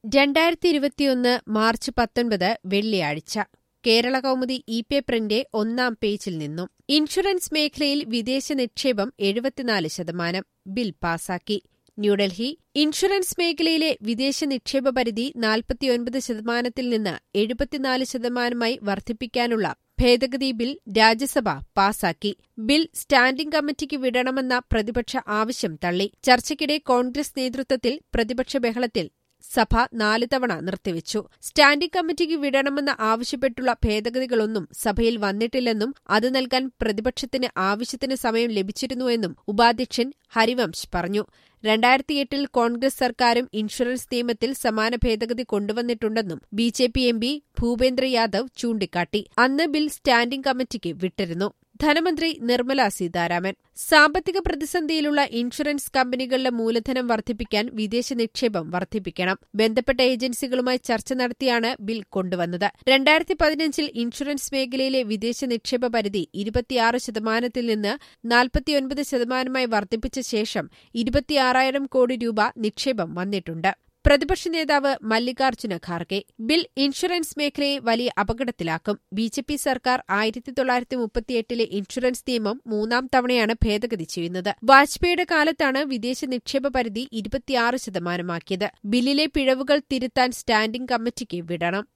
രണ്ടായിരത്തി ഇരുപത്തിയൊന്ന് മാർച്ച് പത്തൊൻപത് വെള്ളിയാഴ്ച കേരള കൗമുദി ഇ പേപ്പറിന്റെ ഒന്നാം പേജിൽ നിന്നും ഇൻഷുറൻസ് മേഖലയിൽ വിദേശ നിക്ഷേപം എഴുപത്തിനാല് ശതമാനം ബിൽ പാസാക്കി ന്യൂഡൽഹി ഇൻഷുറൻസ് മേഖലയിലെ വിദേശ നിക്ഷേപ പരിധി നാൽപ്പത്തിയൊൻപത് ശതമാനത്തിൽ നിന്ന് എഴുപത്തിനാല് ശതമാനമായി വർദ്ധിപ്പിക്കാനുള്ള ഭേദഗതി ബിൽ രാജ്യസഭ പാസാക്കി ബിൽ സ്റ്റാൻഡിംഗ് കമ്മിറ്റിക്ക് വിടണമെന്ന പ്രതിപക്ഷ ആവശ്യം തള്ളി ചർച്ചയ്ക്കിടെ കോൺഗ്രസ് നേതൃത്വത്തിൽ പ്രതിപക്ഷ ബഹളത്തിൽ സഭ നാല് തവണ നിർത്തിവച്ചു സ്റ്റാൻഡിംഗ് കമ്മിറ്റിക്ക് വിടണമെന്ന് ആവശ്യപ്പെട്ടുള്ള ഭേദഗതികളൊന്നും സഭയിൽ വന്നിട്ടില്ലെന്നും അത് നൽകാൻ പ്രതിപക്ഷത്തിന് ആവശ്യത്തിന് സമയം ലഭിച്ചിരുന്നുവെന്നും ഉപാധ്യക്ഷൻ ഹരിവംശ് പറഞ്ഞു രണ്ടായിരത്തിയെട്ടിൽ കോൺഗ്രസ് സർക്കാരും ഇൻഷുറൻസ് നിയമത്തിൽ സമാന ഭേദഗതി കൊണ്ടുവന്നിട്ടുണ്ടെന്നും B J P M P Bhupendra Yadav ചൂണ്ടിക്കാട്ടി അന്ന് ബിൽ സ്റ്റാൻഡിംഗ് കമ്മിറ്റിക്ക് വിട്ടിരുന്നു ധനമന്ത്രി നിർമ്മല സീതാരാമൻ സാമ്പത്തിക പ്രതിസന്ധിയിലുള്ള ഇൻഷുറൻസ് കമ്പനികളുടെ മൂലധനം വർദ്ധിപ്പിക്കാൻ വിദേശ നിക്ഷേപം വർദ്ധിപ്പിക്കണം ബന്ധപ്പെട്ട ഏജൻസികളുമായി ചർച്ച നടത്തിയാണ് ബിൽ കൊണ്ടുവന്നത് രണ്ടായിരത്തി പതിനഞ്ചിൽ ഇൻഷുറൻസ് മേഖലയിലെ വിദേശ നിക്ഷേപ പരിധി ഇരുപത്തിയാറ് ശതമാനത്തിൽ നിന്ന് നാൽപ്പത്തിയൊൻപത് ശതമാനമായി വർദ്ധിപ്പിച്ച ശേഷം ഇരുപത്തിയാറായിരം കോടി രൂപ നിക്ഷേപം വന്നിട്ടുണ്ട് പ്രതിപക്ഷ നേതാവ് മല്ലികാർജ്ജുന ഖാർഗെ ബിൽ ഇൻഷുറൻസ് മേഖലയെ വലിയ അപകടത്തിലാക്കും ബി ജെ പി സർക്കാർ ആയിരത്തി തൊള്ളായിരത്തി മുപ്പത്തിയെട്ടിലെ ഇൻഷുറൻസ് നിയമം മൂന്നാം തവണയാണ് ഭേദഗതി ചെയ്യുന്നത് വാജ്പേയിയുടെ കാലത്താണ് വിദേശ നിക്ഷേപ പരിധി ഇരുപത്തിയാറ് ശതമാനമാക്കിയത് ബില്ലിലെ പിഴവുകൾ തിരുത്താൻ സ്റ്റാൻഡിംഗ് കമ്മിറ്റിക്ക് വിടണം